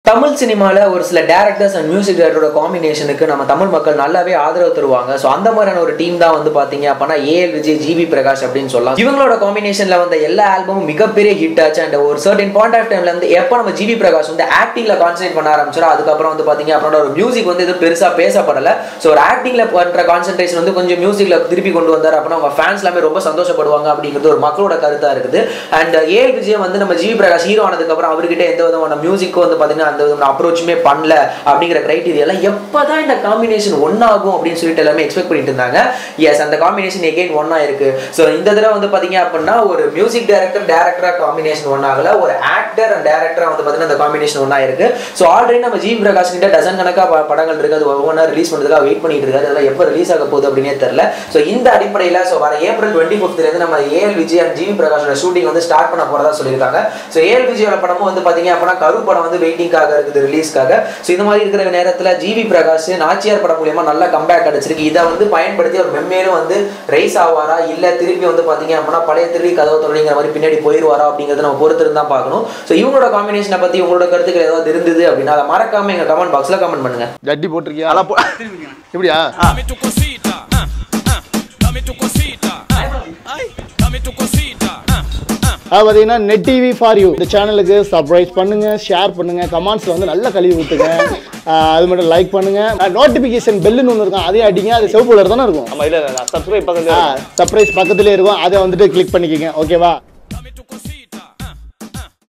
தமிழ் சினிமாவில் ஒரு சில டேரக்டர்ஸ் அண்ட் மியூசிக் டைரக்டரோட காம்பினேஷனுக்கு நம்ம தமிழ் மக்கள் நல்லாவே ஆதரவு தருவாங்க ஸோ அந்த மாதிரியான ஒரு டீம் தான் வந்து பார்த்தீங்க அப்படின்னா ஏஎல் விஜய் ஜிவி பிரகாஷ் அப்படின்னு சொல்லலாம் இவங்களோட காம்பினேஷனில் வந்த எல்லா ஆல்பமும் மிகப்பெரிய ஹிட் ஆச்சு அண்ட் ஒரு சர்டன் பாயிண்ட் ஆஃப் டைம்ல வந்து எப்போ நம்ம ஜிவி பிரகாஷ் வந்து ஆக்டிங்ல கான்சென்ட்ரேட் பண்ண ஆரம்பிச்சோம் அதுக்கப்புறம் வந்து பார்த்தீங்க அப்படின்னா ஒரு மியூசிக் வந்து இது பெருசாக பேசப்படலை ஸோ ஒரு ஆக்டிங்ல பண்ற கான்சென்ட்ரேஷன் வந்து கொஞ்சம் மியூசிக்ல திருப்பி கொண்டு வந்தார் அப்படின்னா அவங்க ஃபேன்ஸ் எல்லாமே ரொம்ப சந்தோஷப்படுவாங்க அப்படிங்கிறது ஒரு மக்களோட கருத்தா இருக்குது அண்ட் ஏஎல் விஜய் வந்து நம்ம ஜிவி பிரகாஷ் ஹீரோ ஆனதுக்கு அப்புறம் அவர்கிட்ட எந்த விதமான மியூசிக்கும் வந்து பார்த்தீங்கன்னா அந்த விதமான அப்ரோச்சுமே பண்ணல அப்படிங்கிற கிரைட்டீரியா எல்லாம் எப்பதான் இந்த காம்பினேஷன் ஒன்னாகும் அப்படின்னு சொல்லிட்டு எல்லாமே எக்ஸ்பெக்ட் பண்ணிட்டு இருந்தாங்க எஸ் அந்த காம்பினேஷன் எகைன் ஒன்னா இருக்கு ஸோ இந்த தடவை வந்து பாத்தீங்க அப்படின்னா ஒரு மியூசிக் டைரக்டர் டேரக்டரா காம்பினேஷன் ஒன்னாகல ஒரு ஆக்டர் அண்ட் டேரக்டரா வந்து பாத்தீங்கன்னா அந்த காம்பினேஷன் ஒன்னா இருக்கு ஸோ ஆல்ரெடி நம்ம ஜி பிரகாஷ் கிட்ட டசன் கணக்கா ப- படங்கள் இருக்கு அது ஒவ்வொன்றா ரிலீஸ் பண்ணுறதுக்காக வெயிட் பண்ணிட்டு இருக்காரு அதெல்லாம் எப்போ ரிலீஸ் ஆக போகுது அப்படின்னே தெரியல ஸோ இந்த அடிப்படையில் ஸோ வர ஏப்ரல் டுவெண்ட்டி இருந்து நம்ம ஏஎல் விஜய் அண்ட் ஜிவி பிரகாஷோட ஷூட்டிங் வந்து ஸ்டார்ட் பண்ண போறதா சொல்லியிருக்காங்க ஸோ ஏஎல் விஜயோட படமும் வந்து பாத்தீங்க அப்படின்னா கரு படம் வந்து வெயிட்டிங்காக இருக்குது ரிலீஸ்க்காக ஸோ இந்த மாதிரி இருக்கிற நேரத்தில் ஜிவி பிரகாஷ் நாச்சியார் படம் மூலியமா நல்ல கம்பேக் கிடைச்சிருக்கு இதை வந்து பயன்படுத்தி அவர் மென்மேலும் வந்து ரைஸ் ஆவாரா இல்ல திருப்பி வந்து பாத்தீங்க அப்படின்னா பழைய திருவி கதவு தொடங்கிற மாதிரி பின்னாடி போயிடுவாரா அப்படிங்கறத நம்ம பொறுத்து இருந்தா பார்க்கணும் ஸோ இவங்களோட காம்பினேஷனை பத்தி உங்களோட கருத்துக்கள் ஏதாவது இருந்தது அப்படின்னா அதை மறக்காம எங்க கமெண்ட் பாக்ஸ்ல கமெண்ட் பண்ணுங்க ஜட்டி போட்டிருக்கியா அలా போ இப்படியா Dame tu cosita, ah, ah, dame tu cosita, ah, ay, dame tu cosita, ah, ah. அது பார்த்தீங்கன்னா நெட் டிவி ஃபார் யூ இந்த சேனலுக்கு சப்ஸ்கிரைப் பண்ணுங்க ஷேர் பண்ணுங்க கமெண்ட்ஸ்ல வந்து நல்ல கழுவி ஊத்துங்க ஆஹ் அது மட்டும் லைக் பண்ணுங்க நோட்டிபிகேஷன் பெல்லுன்னு ஒன்று இருக்கும் அதையும் அடிங்க அது சிவப்பு கலர் தானே இருக்கும் ஆமா இல்ல சப்ஸ்கிரைப் பக்கத்துல சர்ப்ரைஸ் பக்கத்துலேயே இருக்கும் அதை வந்துட்டு கிளிக் பண்ணிக்கோங்க ஓகேவா